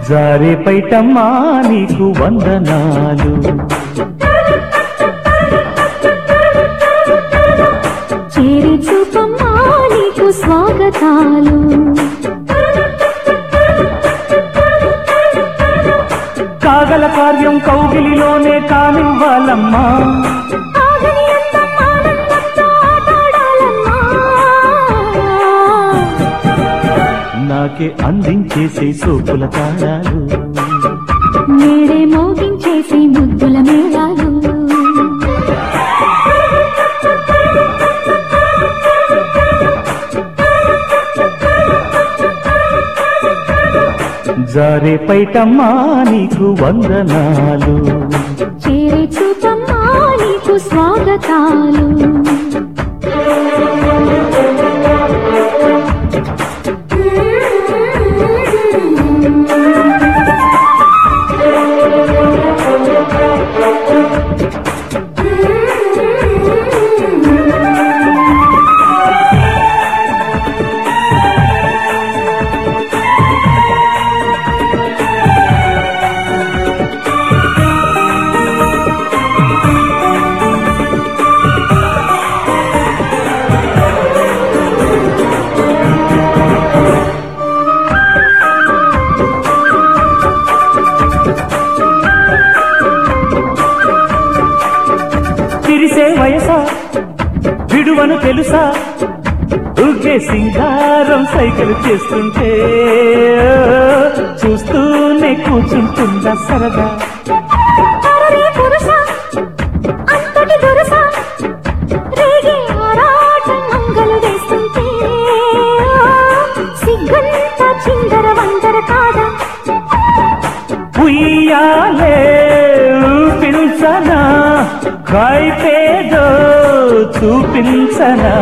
జారే పైటమ్మా నీకు వందనాలు చేరి చూపమ్మా నీకు స్వాగతాలు కాగల కార్యం కౌగిలిలోనే కానివ్వాలమ్మా ఆగని అందం ఆనందంతో ఆటాడాలమ్మా. నాకే అందించేసే సోపుల తాళాలు నేడే మోగించేసి ముద్దుల మేళాలు జారే పైటమ్మా నీకు వందనాలు చేరి చూపమ్మా నీకు స్వాగతాలు తిరిసే వయసా విడువను తెలుసా ఉగ్గే సింగారం సైకిల్ చేస్తుంటే చూస్తూనే కూర్చుంటుందా సరదా అరరే పురుష, అంతటి దురుస, రేగే ఆరాటం మంగలు వేస్తుంటే, సిగ్గంతా చిందర వందర కాదా ఉయ్యాలే ఊపించనా కైపేదో చూపించనా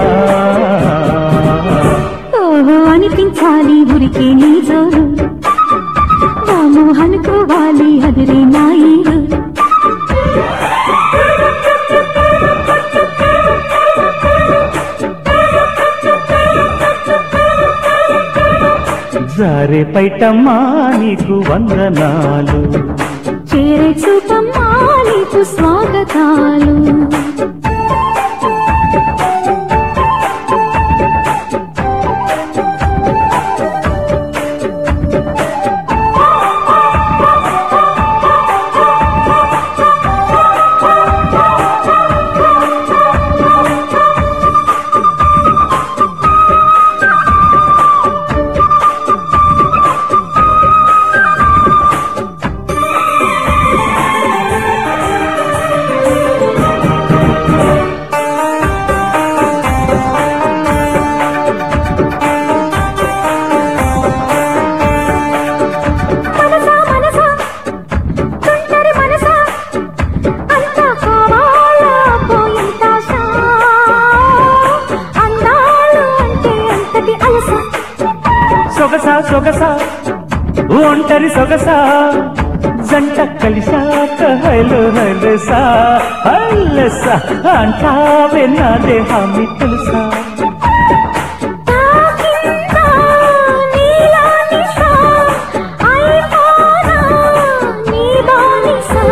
ఓహో అనిపించాలి ఉరికే నీ జోరు రాము అనుకోవాలి అదిరే నా ఈరు జారే పైటమ్మా నీకు వందనాలు చేరే చూపమ్మా నీకు స్వాగతాలు మనసా మనసా తుంటరి మనసా అంతా కావాలా పోయింత ఆశ అందాలు అంటే అంతటి అలస సొగసా సొగసా ఒంటరి సొగసా జంట కలిసాక హైలు హైలసా హైలసా అంటావే నా దేహాన్ని తెలుసా తాకిందా నీలా నిశా అయిపోనా నీ బానిసా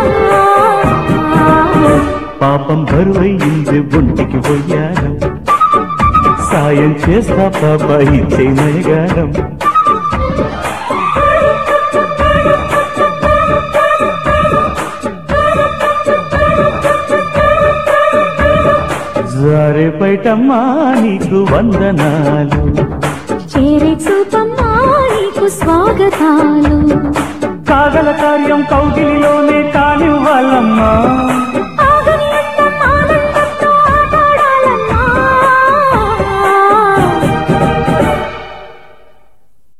పాపం బరువయ్యింది ఒంటికి పోయారం సాయం చేస్తా పాప ఇచ్చే నయగారం జారే పైటమ్మా నీకు వందనాలు చేరే చూపమ్మా నీకు స్వాగతాలు కాగల కార్యం కౌగిలిలో